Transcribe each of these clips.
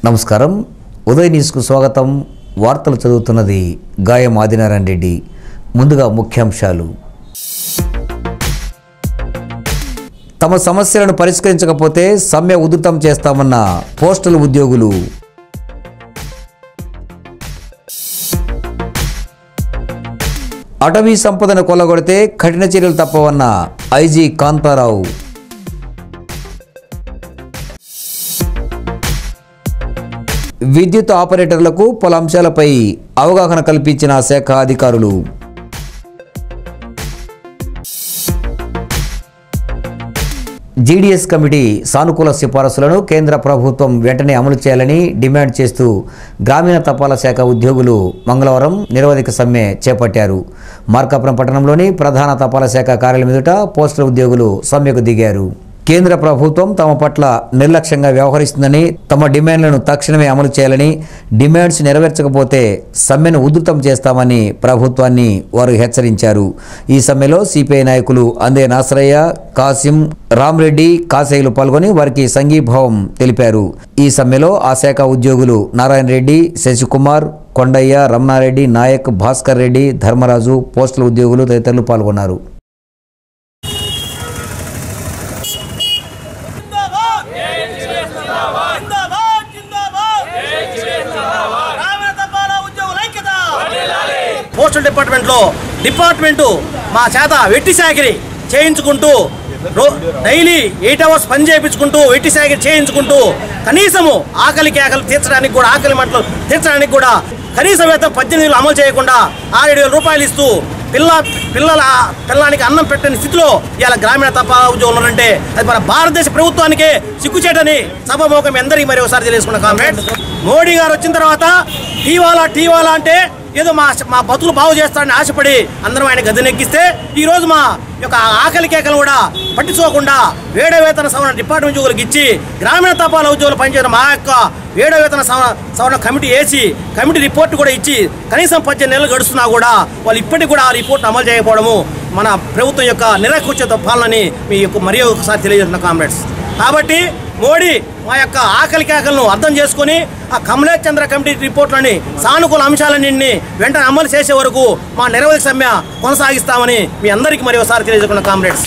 నమస్కారం ఉదయ్ న్యూస్కు స్వాగతం వార్తలు చదువుతున్నది గాయం ఆదినారాయణ రెడ్డి ముందుగా ముఖ్యాంశాలు తమ సమస్యలను పరిష్కరించకపోతే సమ్మె ఉధృతం చేస్తామన్న పోస్టల్ ఉద్యోగులు అటవీ సంపదను కొల్లగొడితే కఠిన చర్యలు తప్పవన్న ఐజీ కాంతారావు విద్యుత్ ఆపరేటర్లకు పలు అంశాలపై అవగాహన కల్పించిన శాఖ అధికారులు జీడీఎస్ కమిటీ సానుకూల సిఫారసులను కేంద్ర ప్రభుత్వం వెంటనే అమలు చేయాలని డిమాండ్ చేస్తూ గ్రామీణ తపాలా శాఖ ఉద్యోగులు మంగళవారం నిరవధిక సమ్మె చేపట్టారు మార్కాపురం పట్టణంలోని ప్రధాన తపాలా శాఖ కార్యాలయం ఎదుట పోస్టల్ ఉద్యోగులు సమ్మెకు దిగారు కేంద్ర ప్రభుత్వం తమ పట్ల నిర్లక్ష్యంగా వ్యవహరిస్తుందని తమ డిమాండ్లను తక్షణమే అమలు చేయాలని డిమాండ్స్ నెరవేర్చకపోతే సమ్మెను ఉధృతం చేస్తామని ప్రభుత్వాన్ని వారు హెచ్చరించారు ఈ సమ్మెలో సిపిఐ నాయకులు అందే నాసరయ్య కాసిం రామ్రెడ్డి కాసేయులు పాల్గొని వారికి సంఘీభావం తెలిపారు ఈ సమ్మెలో ఆ శాఖ ఉద్యోగులు నారాయణ రెడ్డి శశికుమార్ కొండయ్య రమణారెడ్డి నాయక్ భాస్కర్ రెడ్డి ధర్మరాజు పోస్టల్ ఉద్యోగులు తదితరులు పాల్గొన్నారు జిందాబాద్ జిందాబాద్ జిందాబాద్ గ్రామీణ తపాలా ఉద్యోగుల ఐక్యత పోస్టల్ డిపార్ట్మెంట్ లో డిపార్ట్మెంట్ మా చేత వెట్టి సాకిరి చేయించుకుంటూ రో- డైలీ ఎయిట్ అవర్స్ పని చేయించుకుంటూ వెట్టి సాకిరి చేయించుకుంటూ కనీసము ఆకలికి ఆకలి తీర్చడానికి కూడా ఆకలి మంటలు తీర్చడానికి కూడా కనీస వేతనం పద్దెనిమిది వేలు అమలు చేయకుండా ఆరేడు వేల రూపాయలు ఇస్తూ పిల్ల పిల్లల పిల్లానికి అన్నం పెట్టని స్థితిలో ఇవాళ గ్రామీణ తప్ప ఉద్యోగులు ఉన్నారంటే అది మన భారతదేశ ప్రభుత్వానికే సిగ్గుచేటని సభాముఖం ఎందరికీ మరి ఒకసారి తెలియజేసుకున్న కామెంట్ మోడీ గారు వచ్చిన తర్వాత టీవాలా టీవాలా అంటే ఏదో మా మా బతుకులు బాగు చేస్తారని ఆశపడి అందరం ఆయన గదినెక్కిస్తే ఈ రోజు మా యొక్క ఆకలి కేకలు కూడా పట్టించుకోకుండా వేడ వేతన సవరణ డిపార్ట్మెంట్ ఉద్యోగులకు ఇచ్చి గ్రామీణ తపాలా ఉద్యోగులు పనిచేసిన మా యొక్క వేడ వేతన సవరణ సవరణ కమిటీ వేసి కమిటీ రిపోర్ట్ కూడా ఇచ్చి కనీసం పద్దెనిమిది నెలలు గడుస్తున్నా కూడా వాళ్ళు ఇప్పటికి కూడా ఆ రిపోర్ట్ అమలు చేయకపోవడము మన ప్రభుత్వం యొక్క నిరకుచిత పాలనని మీ యొక్క మరి ఒకసారి తెలియజేస్తున్న కామ్రేడ్స్ కాబట్టి మోడీ మా యొక్క ఆకలి కేకలను అర్థం చేసుకొని ఆ కమలేష్ చంద్ర కమిటీ రిపోర్ట్లని సానుకూల అంశాలన్నింటినీ వెంటనే అమలు చేసే వరకు మా నిరవధిక సమ్మె కొనసాగిస్తామని మీ అందరికీ మరి ఒకసారి తెలియజేసుకున్న కామ్రేడ్స్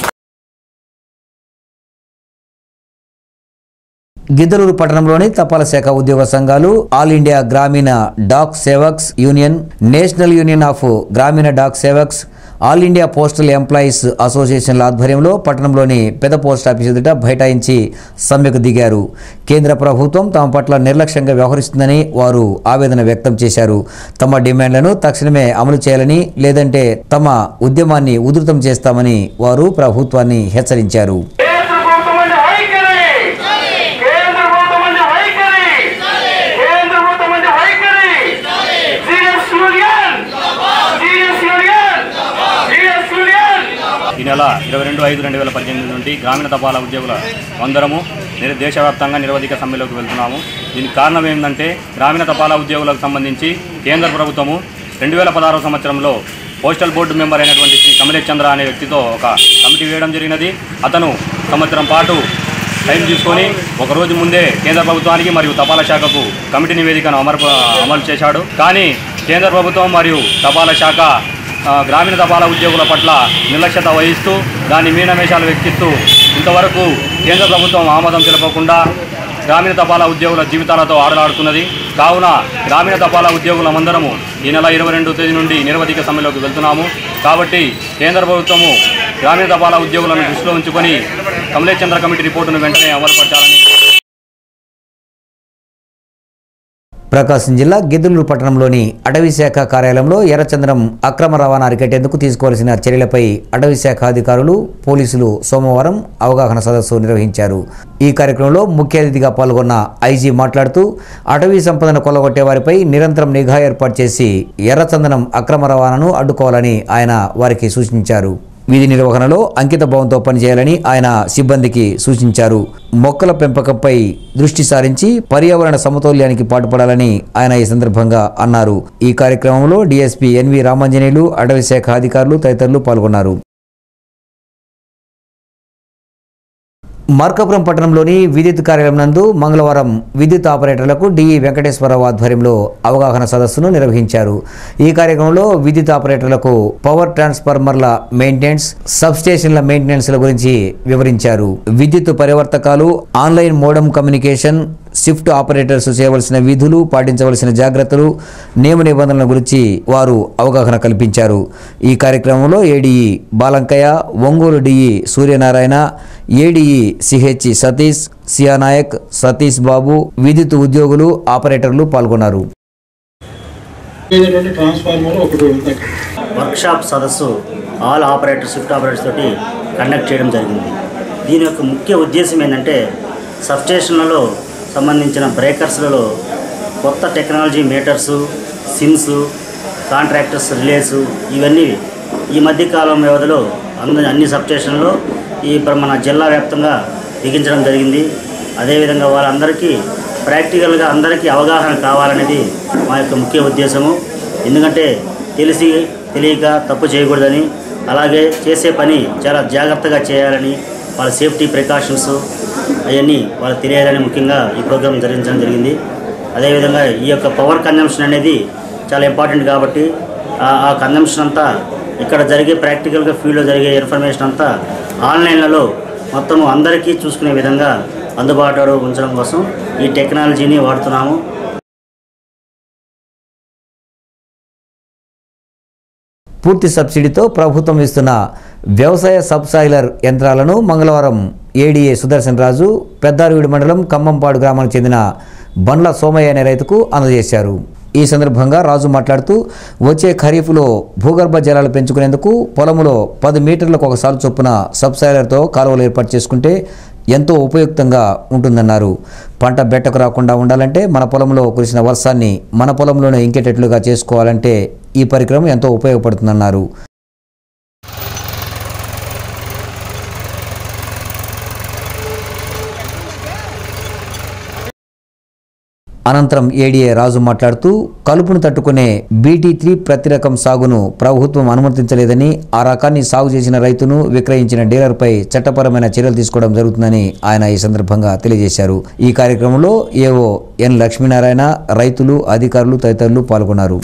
గిద్దలూరు పట్టణంలోని తపాలా శాఖ ఉద్యోగ సంఘాలు all India Gramin Dak Sevaks union national union of Gramin Dak Sevaks all India postal employees అసోసియేషన్ల ఆధ్వర్యంలో పట్టణంలోని పెద్ద పోస్ట్ ఆఫీస్ ఎదుట బైఠాయించి సమ్మెకు దిగారు కేంద్ర ప్రభుత్వం తమ పట్ల నిర్లక్ష్యంగా వ్యవహరిస్తుందని వారు ఆవేదన వ్యక్తం చేశారు తమ డిమాండ్లను తక్షణమే అమలు చేయాలని లేదంటే తమ ఉద్యమాన్ని ఉధృతం చేస్తామని వారు ప్రభుత్వాన్ని హెచ్చరించారు కేంద్ర ప్రభుత్వం అంటే వైఖరి కేంద్ర ప్రభుత్వం అంటే వైఖరి కేంద్ర ప్రభుత్వం అంటే వైఖరి GS union GS union GS union ఈ నెల ఇరవై రెండు ఐదు రెండు వేల పద్దెనిమిది నుండి గ్రామీణ తపాలా ఉద్యోగుల అందరము నిర- దేశవ్యాప్తంగా నిరవధిక సమ్మెలోకి వెళ్తున్నాము దీనికి కారణం ఏంటంటే గ్రామీణ తపాలా ఉద్యోగులకు సంబంధించి కేంద్ర ప్రభుత్వము రెండు వేల పదహారవ సంవత్సరంలో పోస్టల్ బోర్డు మెంబర్ అయినటువంటి శ్రీ కమలేష్ చంద్ర అనే వ్యక్తితో ఒక కమిటీ వేయడం జరిగినది అతను సంవత్సరం పాటు టైం తీసుకొని ఒక రోజు ముందే కేంద్ర ప్రభుత్వానికి మరియు తపాలా శాఖకు కమిటీ నివేదికను అమలు అమలు చేశాడు కానీ కేంద్ర ప్రభుత్వం మరియు తపాలా శాఖ ఆ, గ్రామీణ తపాలా ఉద్యోగుల పట్ల నిర్లక్ష్యత వహిస్తూ దాన్ని మీనమేషాలు వ్యక్తిస్తూ ఇంతవరకు కేంద్ర ప్రభుత్వం ఆమోదం తెలపకుండా గ్రామీణ తపాలా ఉద్యోగుల జీవితాలతో ఆడలాడుతున్నది కావున గ్రామీణ తపాలా ఉద్యోగులమందరము ఈ నెల ఇరవై రెండు తేదీ నుండి నిరవధిక సమ్మెలోకి వెళ్తున్నాము కాబట్టి కేంద్ర ప్రభుత్వము గ్రామీణ తపాలా ఉద్యోగులను దృష్టిలో ఉంచుకొని కమలేష్ చంద్ర కమిటీ రిపోర్టును వెంటనే అమలుపరచాలని ప్రకాశం జిల్లా గిద్దలూరు పట్టణంలోని అటవీ శాఖ కార్యాలయంలో ఎర్రచంద్రం అక్రమ రవాణా అరికట్టేందుకు తీసుకోవాల్సిన చర్యలపై అటవీ శాఖ అధికారులు పోలీసులు సోమవారం అవగాహన సదస్సు నిర్వహించారు ఈ కార్యక్రమంలో ముఖ్య అతిథిగా పాల్గొన్న ఐజీ మాట్లాడుతూ అటవీ సంపదను కొల్లగొట్టే వారిపై నిరంతరం నిఘా ఏర్పాటు చేసి ఎర్రచందనం అక్రమ రవాణాను అడ్డుకోవాలని ఆయన వారికి సూచించారు విధి నిర్వహణలో అంకిత భావంతో పనిచేయాలని ఆయన సిబ్బందికి సూచించారు మొక్కల పెంపకంపై దృష్టి సారించి పర్యావరణ సమతౌల్యానికి పాటుపడాలని ఆయన ఈ సందర్భంగా అన్నారు ఈ కార్యక్రమంలో డీఎస్పీ ఎన్వి రామాంజనేయులు అటవీ శాఖ అధికారులు తదితరులు పాల్గొన్నారు మార్కాపురం పట్టణంలోని విద్యుత్ కార్యాలయం నందు మంగళవారం విద్యుత్ ఆపరేటర్లకు డిఈ వెంకటేశ్వరరావు ఆధ్వర్యంలో అవగాహన సదస్సును నిర్వహించారు ఈ కార్యక్రమంలో విద్యుత్ ఆపరేటర్లకు పవర్ ట్రాన్స్ఫార్మర్ల మెయింటెనెన్స్ సబ్ స్టేషన్ల మెయింటెనెన్స్ల గురించి వివరించారు విద్యుత్ పరివర్తకాలు online modem communication shift operators చేయవలసిన విధులు పాటించవలసిన జాగ్రత్తలు నియమ నిబంధనల గురించి వారు అవగాహన కల్పించారు ఈ కార్యక్రమంలో ADE Balankaiah Ongole DE Suryanarayana ADE CH Satish Siya Nayak Satish Babu విద్యుత్ ఉద్యోగులు ఆపరేటర్లు పాల్గొన్నారు ఇటువంటి ట్రాన్స్ఫార్మర్ ఒకటి ఉంది వర్క్షాప్ సదస్సు ఆల్ ఆపరేటర్ షిఫ్ట్ ఆపరేటర్స్ తోటి కండక్ట్ చేయడం జరిగింది దీని యొక్క ముఖ్య ఉద్దేశం ఏంటంటే సబ్స్టేషన్లలో సంబంధించిన బ్రేకర్స్లలో కొత్త technology meters SIMs contractors relays ఇవన్నీ ఈ మధ్య కాలం వ్యవధిలో అంద అన్ని సబ్స్టేషన్లో ఈ ప్ర- మన జిల్లా వ్యాప్తంగా బిగించడం జరిగింది అదేవిధంగా వాళ్ళందరికీ ప్రాక్టికల్గా అందరికీ అవగాహన కావాలనేది మా యొక్క ముఖ్య ఉద్దేశము ఎందుకంటే తెలిసి తెలియక తప్పు చేయకూడదని అలాగే చేసే పని చాలా జాగ్రత్తగా చేయాలని వాళ్ళ సేఫ్టీ ప్రికాషన్స్ అవన్నీ వాళ్ళకి తెలియాలని ముఖ్యంగా ఈ ప్రోగ్రాం జరిగించడం జరిగింది అదేవిధంగా ఈ యొక్క పవర్ కన్జంప్షన్ అనేది చాలా ఇంపార్టెంట్ కాబట్టి ఆ- ఆ కన్జంప్షన్ అంతా ఇక్కడ జరిగే ప్రాక్టికల్గా ఫీల్డ్లో జరిగే ఇన్ఫర్మేషన్ అంతా ఆన్లైన్లలో మొత్తం అందరికీ చూసుకునే విధంగా అందుబాటులో ఉంచడం కోసం ఈ టెక్నాలజీని వాడుతున్నాము పూర్తి సబ్సిడీతో ప్రభుత్వం ఇస్తున్న వ్యవసాయ సబ్సాయిలర్ యంత్రాలను మంగళవారం ఏడీఏ సుదర్శన్ రాజు పెద్దారువీడి మండలం ఖమ్మంపాడు గ్రామానికి చెందిన బండ్ల సోమయ్య అనే రైతుకు అందజేశారు ఈ సందర్భంగా రాజు మాట్లాడుతూ వచ్చే ఖరీఫ్లో భూగర్భ జలాలు పెంచుకునేందుకు పొలంలో పది మీటర్లకు ఒకసారి చొప్పున సబ్సాయిలర్తో కాలువలు ఏర్పాటు చేసుకుంటే ఎంతో ఉపయుక్తంగా ఉంటుందన్నారు పంట బెట్టకు రాకుండా ఉండాలంటే మన పొలంలో కురిసిన వర్షాన్ని మన పొలంలోనే ఇంకేటట్లుగా చేసుకోవాలంటే ఈ పరికరం ఎంతో ఉపయోగపడుతుందన్నారు అనంతరం ఏడీఏ రాజు మాట్లాడుతూ కలుపును తట్టుకునే బీటీ త్రీ ప్రతి రకం సాగును ప్రభుత్వం అనుమతించలేదని ఆ రకాన్ని సాగు చేసిన రైతును విక్రయించిన డీలర్పై చట్టపరమైన చర్యలు తీసుకోవడం జరుగుతుందని ఆయన ఈ సందర్భంగా తెలియజేశారు ఈ కార్యక్రమంలో ఏఓ ఎన్ లక్ష్మీనారాయణ రైతులు అధికారులు తదితరులు పాల్గొన్నారు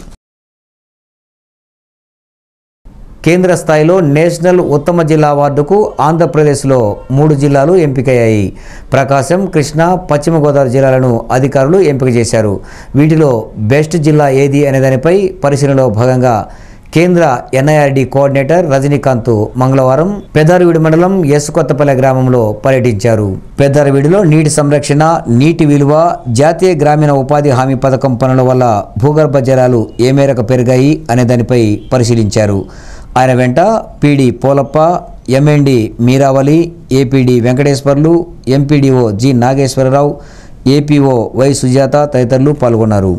కేంద్ర స్థాయిలో నేషనల్ ఉత్తమ జిల్లా అవార్డుకు ఆంధ్రప్రదేశ్లో మూడు జిల్లాలు ఎంపికయ్యాయి ప్రకాశం కృష్ణా పశ్చిమ గోదావరి జిల్లాలను అధికారులు ఎంపిక చేశారు వీటిలో బెస్ట్ జిల్లా ఏది అనే దానిపై పరిశీలనలో భాగంగా కేంద్ర ఎన్ఐఆర్డి కోఆర్డినేటర్ రజనీకాంత్ మంగళవారం పెద్దారవీడి మండలం ఎస్ కొత్తపల్లె గ్రామంలో పర్యటించారు పెద్దారవీడిలో నీటి సంరక్షణ నీటి విలువ జాతీయ గ్రామీణ ఉపాధి హామీ పథకం పనుల వల్ల భూగర్భ జలాలు ఏ మేరకు పెరిగాయి అనే దానిపై పరిశీలించారు ఆయన వెంట PD Polappa MMD Meeravali APD Venkateswarlu MPDO G Nageswararao APO Y Sujatha తదితరులు పాల్గొన్నారు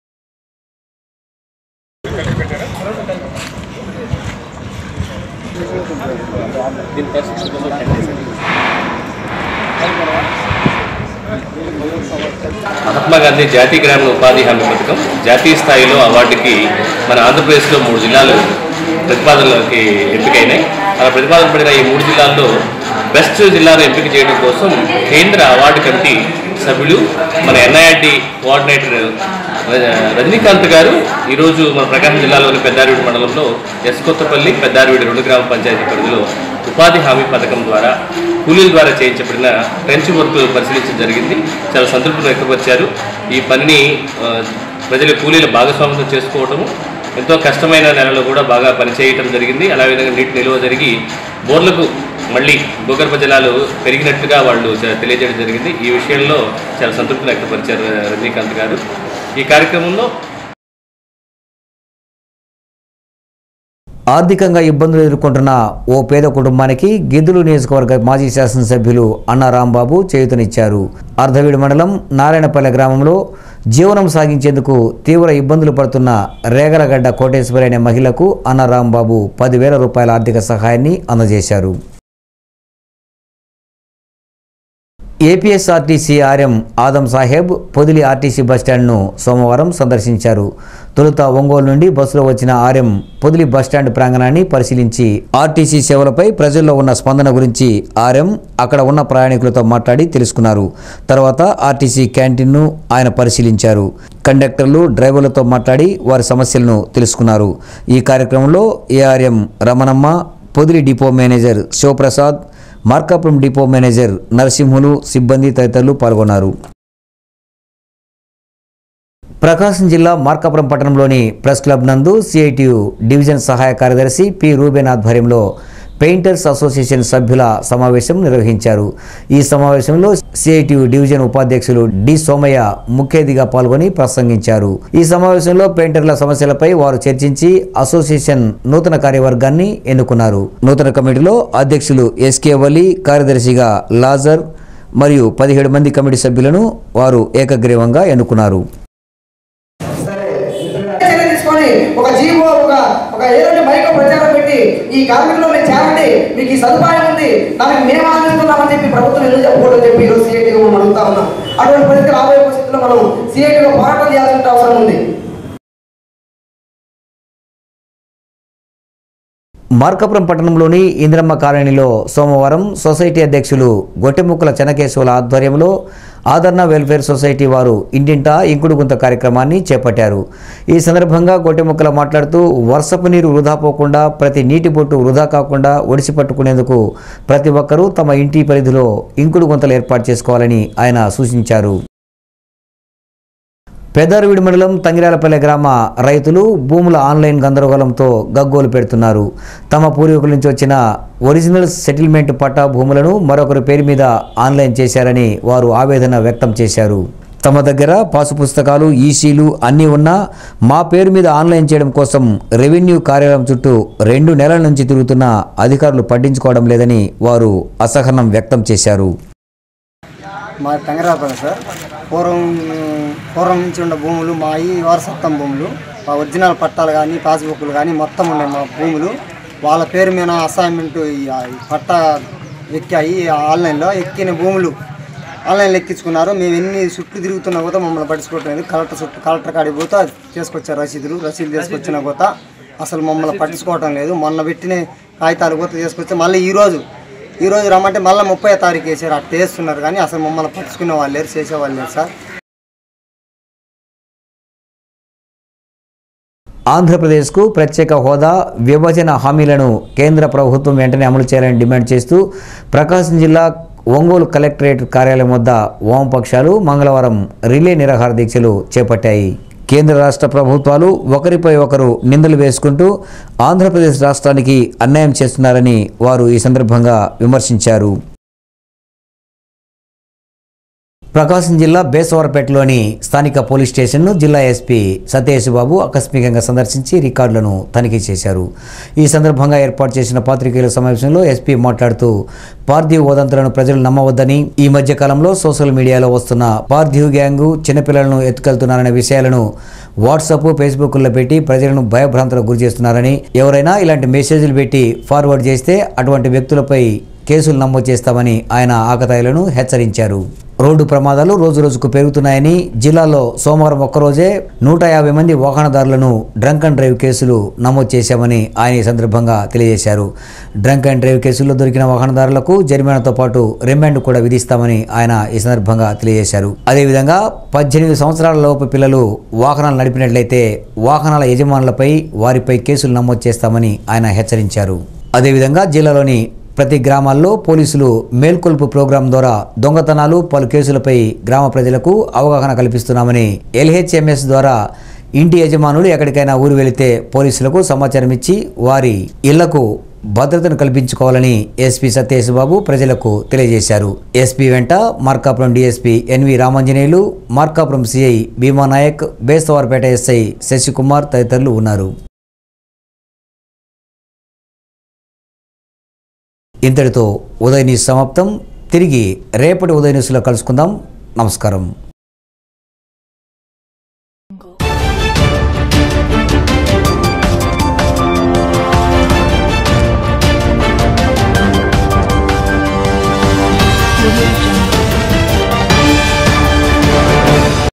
మహాత్మా గాంధీ జాతీయ గ్రామీణ ఉపాధి హామీ పథకం జాతీయ స్థాయిలో అవార్డుకి మన ఆంధ్రప్రదేశ్లో మూడు జిల్లాలు ప్రతిపాదనలకి ఎంపికైనాయి అలా ప్రతిపాదన పడిన ఈ మూడు జిల్లాల్లో బెస్ట్ జిల్లాను ఎంపిక చేయడం కోసం కేంద్ర అవార్డు కమిటీ సభ్యులు మన ఎన్ఐఆర్డి కోఆర్డినేటర్ ర- రజనీకాంత్ గారు ఈరోజు మన ప్రకాశం జిల్లాలోని పెద్దారివీడి మండలంలో ఎస్ కొత్తపల్లి పెద్దారివీడి రెండు గ్రామ పంచాయతీ పరిధిలో ఉపాధి హామీ పథకం ద్వారా కూలీల ద్వారా చేయించబడిన ట్రెంచ్ వర్క్ పరిశీలించడం జరిగింది చాలా సంతృప్తి వ్యక్తపరిచారు ఈ పనిని ఆ, ప్రజల కూలీల భాగస్వామ్యం చేసుకోవటము ఎంతో కష్టమైన నెలలో కూడా బాగా పనిచేయటం జరిగింది అలా విధంగా నీటి నిల్వ జరిగి బోర్లకు మళ్ళీ భూగర్భ జలాలు పెరిగినట్టుగా వాళ్ళు చ- తెలియజేయడం జరిగింది ఈ విషయంలో చాలా సంతృప్తి వ్యక్తపరిచారు రజనీకాంత్ గారు ఈ కార్యక్రమంలో ఆర్థికంగా ఇబ్బందులు ఎదుర్కొంటున్న ఓ పేద కుటుంబానికి గిద్దులు నియోజకవర్గ మాజీ శాసనసభ్యులు అన్న రాంబాబు చేయూతనిచ్చారు అర్ధవీడు మండలం నారాయణపల్లె గ్రామంలో జీవనం సాగించేందుకు తీవ్ర ఇబ్బందులు పడుతున్న రేగలగడ్డ కోటేశ్వరి అనే మహిళకు అన్న రాంబాబు పదివేల రూపాయల ఆర్థిక సహాయాన్ని అందజేశారు APSRTC RM Adam Saheb Podili RTC బస్టాండ్ను సోమవారం సందర్శించారు తొలుత ఒంగోలు నుండి బస్సులో వచ్చిన ఆర్ఎం పొదిలి బస్టాండ్ ప్రాంగణాన్ని పరిశీలించి ఆర్టీసీ సేవలపై ప్రజల్లో ఉన్న స్పందన గురించి ఆర్ఎం అక్కడ ఉన్న ప్రయాణికులతో మాట్లాడి తెలుసుకున్నారు తర్వాత ఆర్టీసీ క్యాంటీన్ను ఆయన పరిశీలించారు కండక్టర్లు డ్రైవర్లతో మాట్లాడి వారి సమస్యలను తెలుసుకున్నారు ఈ కార్యక్రమంలో ARM Ramanamma Podili depot manager Shivaprasad Markapuram depot manager Narasimhulu సిబ్బంది తదితరులు పాల్గొన్నారు ప్రకాశం జిల్లా మార్కాపురం పట్టణంలోని ప్రెస్ క్లబ్ నందు సిఐటియు డివిజన్ సహాయ కార్యదర్శి పి రూబెన్ ఆధ్వర్యంలో పెయింటర్స్ అసోసియేషన్ సభ్యుల సమావేశం నిర్వహించారు ఈ సమావేశంలో సిఐటియు డివిజన్ ఉపాధ్యక్షులు డి సోమయ్య ముఖ్య అతిథిగా పాల్గొని ప్రసంగించారు ఈ సమావేశంలో పెయింటర్ల సమస్యలపై వారు చర్చించి అసోసియేషన్ నూతన కార్యవర్గాన్ని ఎన్నుకున్నారు నూతన కమిటీలో అధ్యక్షులు ఎస్కే వలి కార్యదర్శిగా లాజర్ మరియు పదిహేడు మంది కమిటీ సభ్యులను వారు ఏకగ్రీవంగా ఎన్నుకున్నారు చర్య తీసుకొని ఒక జీవో ఒక ఒక ఏదైనా మైకో ప్రచారం పెట్టి ఈ కార్మికులు మీరు చేరండి మీకు ఈ సదుపాయం ఉంది దానికి మేము ఆనందిస్తున్నామని చెప్పి ప్రభుత్వం ఎందుకు చెప్పకూడదు చెప్పి ఈరోజు సిఐటీగా మనం అడుగుతా ఉన్నాం అటువంటి పరిస్థితి రాబోయే పరిస్థితుల్లో మనం సిఐటీగా పోరాటం చేయాల్సిన అవసరం ఉంది మార్కాపురం పట్టణంలోని ఇంద్రమ్మ కాలనీలో సోమవారం సొసైటీ అధ్యక్షులు గొట్టెముక్కల చెనకేశ్వల ఆధ్వర్యంలో ఆదరణ వెల్ఫేర్ సొసైటీ వారు ఇంటింటా ఇంకుడు గుంత కార్యక్రమాన్ని చేపట్టారు ఈ సందర్భంగా గొట్టెముక్కల మాట్లాడుతూ వర్షపు నీరు వృధా పోకుండా ప్రతి నీటి బొట్టు వృధా కాకుండా ఒడిసి పట్టుకునేందుకు ప్రతి ఒక్కరూ తమ ఇంటి పరిధిలో ఇంకుడు గుంతలు ఏర్పాటు చేసుకోవాలని ఆయన సూచించారు పెదారువిడి మండలం తంగిరాలపల్లె గ్రామ రైతులు భూముల ఆన్లైన్ గందరగోళంతో గగ్గోలు పెడుతున్నారు తమ పూర్వీకుల నుంచి వచ్చిన ఒరిజినల్ సెటిల్మెంట్ పట్టా భూములను మరొకరి పేరు మీద ఆన్లైన్ చేశారని వారు ఆవేదన వ్యక్తం చేశారు తమ దగ్గర పాసు పుస్తకాలు ఈసీలు అన్నీ ఉన్నా మా పేరు మీద ఆన్లైన్ చేయడం కోసం రెవెన్యూ కార్యాలయం చుట్టూ రెండు నెలల నుంచి తిరుగుతున్న అధికారులు పట్టించుకోవడం లేదని వారు అసహనం వ్యక్తం చేశారు మా తెంగరాపల్లి సార్ పూర్వం పూర్వం నుంచి ఉన్న భూములు మా ఈ వారసత్వం భూములు మా ఒరిజినల్ పట్టాలు కానీ పాస్బుక్లు కానీ మొత్తం ఉండే మా భూములు వాళ్ళ పేరు మీద అసైన్మెంట్ ఈ ఈ పట్టా ఎక్కాయి ఆన్లైన్లో ఎక్కిన భూములు ఆన్లైన్లో ఎక్కించుకున్నారు మేము ఎన్ని చుట్టూ తిరుగుతున్నా కూడా మమ్మల్ని పట్టించుకోవటం లేదు కలెక్టర్ చుట్టూ కలెక్టర్ కాడికి పోతే చేసుకొచ్చారు రసీదులు రసీదు తీసుకొచ్చిన కూడా అసలు మమ్మల్ని పట్టించుకోవటం లేదు మొన్న పెట్టిన కాగితాలు కూడా తీసుకొస్తే మళ్ళీ ఈరోజు ఈ రోజు రమ్మంటే మళ్ళీ ముప్పై తారీఖు వేసారు అట్లా వేస్తున్నారు కానీ అసలు మమ్మల్ని పట్టించుకునే వాళ్ళు లేరు చేసేవాళ్ళు లేరు సార్ ఆంధ్రప్రదేశ్కు ప్రత్యేక హోదా విభజన హామీలను కేంద్ర ప్రభుత్వం వెంటనే అమలు చేయాలని డిమాండ్ చేస్తూ ప్రకాశం జిల్లా ఒంగోలు కలెక్టరేట్ కార్యాలయం వద్ద వామపక్షాలు మంగళవారం రిలే నిరాహార దీక్షలు చేపట్టాయి కేంద్ర రాష్ట్ర ప్రభుత్వాలు ఒకరిపై ఒకరు నిందలు వేసుకుంటూ ఆంధ్రప్రదేశ్ రాష్ట్రానికి అన్యాయం చేస్తున్నారని వారు ఈ సందర్భంగా విమర్శించారు ప్రకాశం జిల్లా బేసవరపేటలోని స్థానిక పోలీస్ స్టేషన్ను జిల్లా ఎస్పీ సతీష్ బాబు ఆకస్మికంగా సందర్శించి రికార్డులను తనిఖీ చేశారు ఈ సందర్భంగా ఏర్పాటు చేసిన పాత్రికేయుల సమావేశంలో ఎస్పీ మాట్లాడుతూ పార్థివ్ వదంతులను ప్రజలు నమ్మవద్దని ఈ మధ్య కాలంలో సోషల్ మీడియాలో వస్తున్న పార్థివ్ గ్యాంగు చిన్నపిల్లలను ఎత్తుకెళ్తున్నారనే విషయాలను వాట్సాప్ ఫేస్బుక్లో పెట్టి ప్రజలను భయభ్రాంతులకు గురి చేస్తున్నారని ఎవరైనా ఇలాంటి మెసేజ్లు పెట్టి ఫార్వర్డ్ చేస్తే అటువంటి వ్యక్తులపై కేసులు నమోదు చేస్తామని ఆయన ఆకతాయిలను హెచ్చరించారు రోడ్డు ప్రమాదాలు రోజు రోజుకు పెరుగుతున్నాయని జిల్లాలో సోమవారం ఒక్కరోజే నూట యాభై మంది వాహనదారులను డ్రంక్ అండ్ డ్రైవ్ కేసులు నమోదు చేశామని ఆయన ఈ సందర్భంగా తెలియజేశారు డ్రంక్ అండ్ డ్రైవ్ కేసుల్లో దొరికిన వాహనదారులకు జరిమానాతో పాటు రిమాండ్ కూడా విధిస్తామని ఆయన ఈ సందర్భంగా తెలియజేశారు అదేవిధంగా పద్దెనిమిది సంవత్సరాల లోపు పిల్లలు వాహనాలు నడిపినట్లయితే వాహనాల యజమానులపై వారిపై కేసులు నమోదు చేస్తామని ఆయన హెచ్చరించారు అదేవిధంగా జిల్లాలోని ప్రతి గ్రామాల్లో పోలీసులు మేల్కొల్పు ప్రోగ్రాం ద్వారా దొంగతనాలు పలు కేసులపై గ్రామ ప్రజలకు అవగాహన కల్పిస్తున్నామని ఎల్హెచ్ఎంఎస్ ద్వారా ఇంటి యజమానులు ఎక్కడికైనా ఊరు వెళితే పోలీసులకు సమాచారం ఇచ్చి వారి ఇళ్లకు భద్రతను కల్పించుకోవాలని ఎస్పీ సత్యేష్ బాబు ప్రజలకు తెలియజేశారు ఎస్పీ వెంట Markapuram DSP NV Ramanjaneyulu Markapuram CI Bhima Naik Bestavaripeta SI Sasikumar తదితరులు ఉన్నారు ఇంతటితో ఉదయ న్యూస్ సమాప్తం తిరిగి రేపటి ఉదయ న్యూస్లో కలుసుకుందాం నమస్కారం